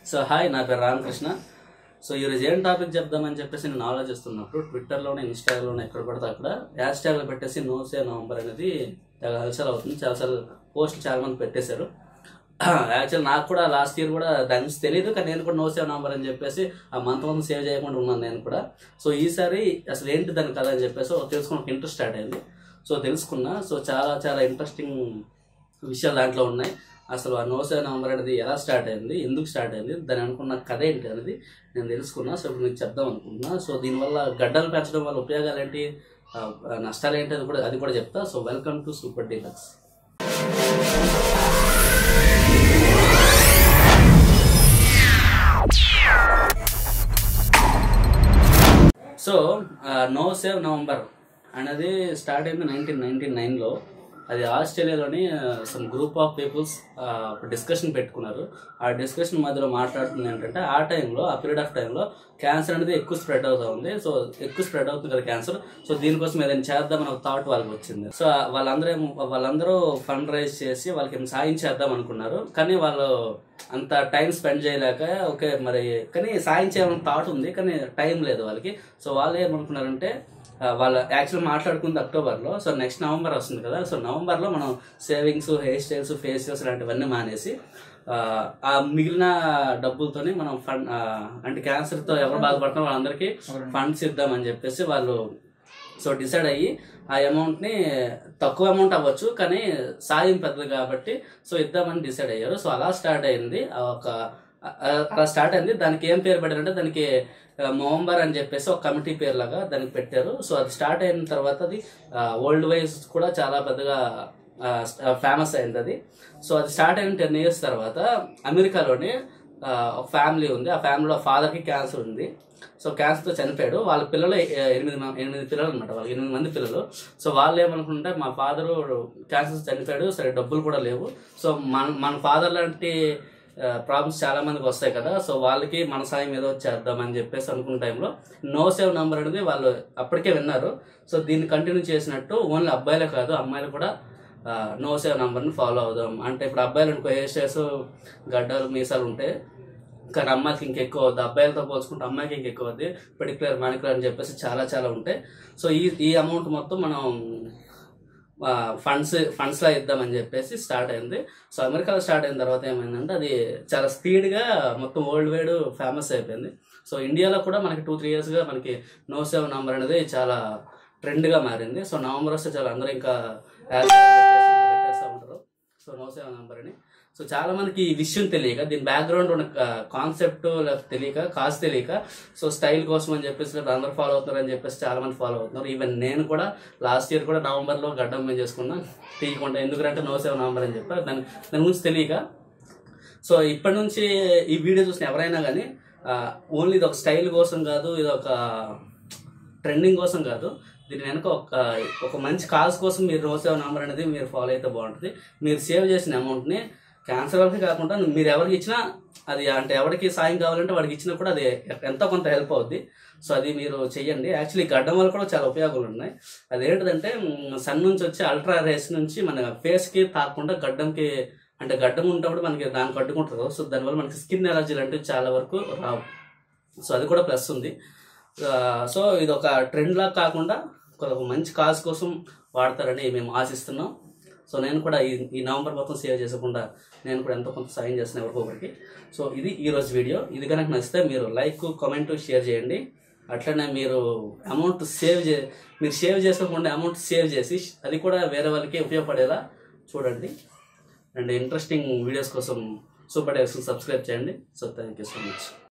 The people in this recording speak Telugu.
సో హాయ్ నా పేరు రామకృష్ణ సో ఈరోజు ఏం టాపిక్ చెప్దామని చెప్పేసి నేను ఆలోచిస్తున్నప్పుడు ట్విట్టర్లోనే ఇన్స్టాగ్రామ్లోనే ఎక్కడ పడితే అక్కడ హ్యాష్ ట్యాగ్లు పెట్టేసి నో సే నవంబర్ అనేది తెగ హల్చల్ అవుతుంది చాలాసార్లు పోస్టులు చాలా మంది పెట్టేశారు యాక్చువల్ నాకు కూడా లాస్ట్ ఇయర్ కూడా దాని గురించి తెలియదు కానీ నేను కూడా నో సేవ్ నంబర్ అని చెప్పేసి ఆ మంత్ మంత్ సేవ్ చేయకుండా ఉన్నాను నేను కూడా సో ఈసారి అసలు ఏంటి దాని కదా అని చెప్పేసి తెలుసుకున్న ఇంట్రెస్ట్ స్టార్ట్ అయింది సో తెలుసుకున్నా సో చాలా చాలా ఇంట్రెస్టింగ్ విషయాలు దాంట్లో ఉన్నాయి అసలు ఆ నో సేవ్ నంబర్ అనేది ఎలా స్టార్ట్ అయింది ఎందుకు స్టార్ట్ అయింది దాని అనుకున్న కథ ఏంటి అనేది నేను తెలుసుకున్నా సో ఇప్పుడు మీకు చెప్దాం అనుకుంటున్నా సో దీనివల్ల గడ్డలు పెంచడం వల్ల ఉపయోగాలు ఏంటి ఆ, ఆ, నష్టాలు ఏంటి అది కూడా అది కూడా చెప్తా so welcome to super deluxe so no shave November అనేది స్టార్ట్ అయింది నైన్టీన్ నైన్టీ నైన్లో అది ఆస్ట్రేలియాలోని some group of peoples discussion పెట్టుకున్నారు ఆ డిస్కషన్ మధ్యలో మాట్లాడుతుంది ఏంటంటే ఆ టైంలో ఆ పీరియడ్ ఆఫ్ టైంలో క్యాన్సర్ అనేది ఎక్కువ స్ప్రెడ్ అవుతూ ఉంది సో ఎక్కువ స్ప్రెడ్ అవుతుంది కదా క్యాన్సర్ సో దీనికోసం ఏదైనా చేద్దామని ఒక థాట్ వాళ్ళకి వచ్చింది సో వాళ్ళందరూ ఏమో- వాళ్ళందరూ ఫండ్ రైజ్ చేసి వాళ్ళకి ఏం సాయం చేద్దాం అనుకున్నారు కానీ వాళ్ళు అంత టైం స్పెండ్ చేయలేక ఓకే మరి కానీ సాయం చేయాలని థాట్ ఉంది కానీ టైం లేదు వాళ్ళకి సో వాళ్ళు ఏమనుకున్నారంటే ఆ, వాళ్ళ యాక్చువల్ మాట్లాడుకుంది అక్టోబర్లో సో నెక్స్ట్ నవంబర్ వస్తుంది కదా సో నవంబర్లో మనం సేవింగ్స్ హెయిర్ స్టైల్స్ ఫేషియల్స్ లాంటివన్నీ మానేసి ఆ, ఆ మిగిలిన డబ్బులతోని మనం ఫండ్ అంటే క్యాన్సర్తో ఎవరు బాధపడుతున్నారో వాళ్ళందరికీ ఫండ్స్ ఇద్దామని చెప్పేసి వాళ్ళు సో డిసైడ్ అయ్యి ఆ అమౌంట్ని తక్కువ అమౌంట్ అవ్వచ్చు కానీ సాయం పెద్దది కాబట్టి సో ఇద్దామని డిసైడ్ అయ్యారు సో అలా స్టార్ట్ అయింది ఆ ఒక ఆ- ఆ- అలా స్టార్ట్ అయింది దానికి ఏం పేరు పెట్టారంటే దానికి ఆ, నవంబర్ అని చెప్పేసి ఒక కమిటీ పేరు లాగా దానికి పెట్టారు సో అది స్టార్ట్ అయిన తర్వాత అది వరల్డ్ వైజ్ కూడా చాలా పెద్దగా ఫేమస్ అయింది అది సో అది స్టార్ట్ అయిన టెన్ ఇయర్స్ తర్వాత అమెరికాలోని ఆ, ఒక ఫ్యామిలీ ఉంది ఆ ఫ్యామిలీలో ఫాదర్కి క్యాన్సర్ ఉంది సో క్యాన్సర్తో చనిపోయాడు వాళ్ళ పిల్లలు ఎ- ఎనిమిది మ- ఎనిమిది పిల్లలు అనమాట వాళ్ళకి ఎనిమిది మంది పిల్లలు సో వాళ్ళు ఏమనుకుంటే మా ఫాదరు క్యాన్సర్ చనిపోయాడు సరే డబ్బులు కూడా లేవు సో మన మన ఫాదర్ లాంటి ప్రాబ్లమ్స్ చాలా మందికి వస్తాయి కదా సో వాళ్ళకి మన సాయం ఏదో చేద్దామని చెప్పేసి అనుకున్న టైంలో నో సేవ్ నంబర్ అనేది వాళ్ళు అప్పటికే విన్నారు సో దీన్ని కంటిన్యూ చేసినట్టు ఓన్లీ అబ్బాయిలే కాదు అమ్మాయిలు కూడా నో సేవ్ నంబర్ని ఫాలో అవుదాం అంటే ఇప్పుడు అబ్బాయిలు అనుకో హెయిర్ స్టైల్స్ గడ్డలు మీసాలు ఉంటాయి కానీ అమ్మాయికి ఇంకెక్కువ అవుద్ది అబ్బాయిలతో పోల్చుకుంటే అమ్మాయికి ఇంకెక్కువ అవుద్ది పర్టికులర్ మానికులర్ అని చెప్పేసి చాలా చాలా ఉంటాయి సో ఈ ఈ అమౌంట్ మొత్తం మనం ఫండ్స్ ఫండ్స్లో ఇద్దామని చెప్పేసి స్టార్ట్ అయింది సో అమెరికాలో స్టార్ట్ అయిన తర్వాత ఏమైందంటే అది చాలా స్పీడ్గా మొత్తం వరల్డ్ వైడ్ ఫేమస్ అయిపోయింది సో ఇండియాలో కూడా మనకి టూ త్రీ ఇయర్స్గా మనకి నో సేవ్ నంబర్ అనేది చాలా ట్రెండ్గా మారింది సో నవంబర్ వస్తే చాలా అందరూ ఇంకా యాడ్ పెట్టేసి ఇంకా పెట్టేస్తూ ఉంటారు సో నో సేవ్ నంబర్ అని సో చాలా మందికి ఈ విషయం తెలియక దీని బ్యాక్గ్రౌండ్ ఉన్న కాన్సెప్ట్ లేకపోతే తెలియక కాస్ట్ తెలియక సో స్టైల్ కోసం అని చెప్పేసి లేకపోతే అందరూ ఫాలో అవుతారు అని చెప్పేసి చాలా మంది ఫాలో అవుతున్నారు ఈవెన్ నేను కూడా లాస్ట్ ఇయర్ కూడా నవంబర్లో గడ్డం మేము చేసుకున్నా తీయకుండా ఎందుకంటే నో సేవ్ నవంబర్ అని చెప్పారు దాని దాని గురించి తెలియక సో ఇప్పటి నుంచి ఈ వీడియో చూసిన ఎవరైనా కానీ ఓన్లీ ఇది ఒక స్టైల్ కోసం కాదు ఇది ఒక ట్రెండింగ్ కోసం కాదు దీని వెనక ఒక ఒక మంచి కాజ్ కోసం మీరు రోజు సేవ్ నంబర్ అనేది మీరు ఫాలో అయితే బాగుంటుంది మీరు సేవ్ చేసిన అమౌంట్ని క్యాన్సర్ వరకు కాకుండా మీరు ఎవరికి ఇచ్చినా అది అంటే ఎవరికి సాయం కావాలంటే వాడికి ఇచ్చినా కూడా అది ఎంతో కొంత హెల్ప్ అవుద్ది సో అది మీరు చెయ్యండి యాక్చువల్లీ గడ్డం వల్ల కూడా చాలా ఉపయోగాలు ఉన్నాయి అదేంటిదంటే సన్ నుంచి వచ్చే అల్ట్రా రేస్ నుంచి మన ఫేస్కి తాకుండా గడ్డంకి అంటే గడ్డం ఉన్నప్పుడు మనకి దానికి కట్టుకుంటుంది కదా సో దానివల్ల మనకి స్కిన్ ఎలర్జీలు అంటే చాలా వరకు రావు సో అది కూడా ప్లస్ ఉంది ఆ, సో ఇది ఒక ట్రెండ్ లా కాకుండా ఒక మంచి కాజ్ కోసం వాడతారని మేము ఆశిస్తున్నాం సో నేను కూడా ఈ ఈ నవంబర్ మొత్తం సేవ్ చేసుకుండా నేను కూడా ఎంతో కొంత సాయం చేస్తున్నాను ఎవరికొకరికి సో ఇది ఈ రోజు వీడియో ఇది కనుక నచ్చితే మీరు లైక్ కామెంట్ షేర్ చేయండి అట్లనే మీరు అమౌంట్ సేవ్ చే మీరు సేవ్ చేసుకోకుండా అమౌంట్ సేవ్ చేసి అది కూడా వేరే వాళ్ళకి ఉపయోగపడేలా చూడండి అండ్ ఇంట్రెస్టింగ్ వీడియోస్ కోసం సూపర్ డైరెక్షన్ సబ్స్క్రైబ్ చేయండి so thank you so much